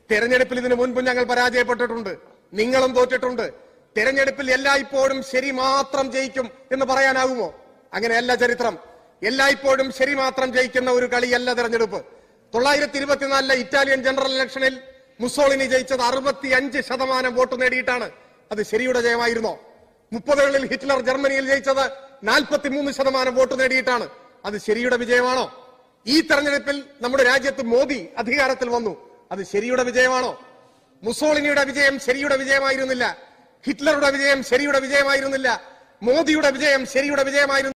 തെരഞ്ഞെടുപ്പിൽ ഇതിനു മുൻപ് ഞങ്ങൾ പരാജയപ്പെട്ടിട്ടുണ്ട് നിങ്ങളും തോറ്റിട്ടുണ്ട് തെരഞ്ഞെടുപ്പിൽ എല്ലായ്പ്പോഴും ശരി മാത്രം ജയിക്കും എന്ന് പറയാനാകുമോ അങ്ങനെയല്ല ചരിത്രം എല്ലായ്പ്പോഴും ശരി മാത്രം ജയിക്കുന്ന ഒരു കളിയല്ല തെരഞ്ഞെടുപ്പ് തൊള്ളായിരത്തി ഇരുപത്തിനാലിലെ ഇറ്റാലിയൻ ജനറൽ ഇലക്ഷനിൽ മുസോളിനി ജയിച്ചത് അറുപത്തി അഞ്ച് ശതമാനം വോട്ട് നേടിയിട്ടാണ് അത് ശരിയുടെ ജയമായിരുന്നോ മുപ്പതുകളിൽ ഹിറ്റ്ലർ ജർമ്മനിയിൽ ജയിച്ചത് നാൽപ്പത്തി മൂന്ന് ശതമാനം വോട്ട് നേടിയിട്ടാണ് അത് ശരിയുടെ വിജയമാണോ ഈ തെരഞ്ഞെടുപ്പിൽ നമ്മുടെ രാജ്യത്ത് മോദി അധികാരത്തിൽ വന്നു അത് ശരിയുടെ വിജയമാണോ മുസോളിനിയുടെ വിജയം ശരിയുടെ വിജയമായിരുന്നില്ല ഹിറ്റ്ലറുടെ വിജയം ശരിയുടെ വിജയമായിരുന്നില്ല മോദിയുടെ വിജയം ശരിയുടെ വിജയമായിരുന്നു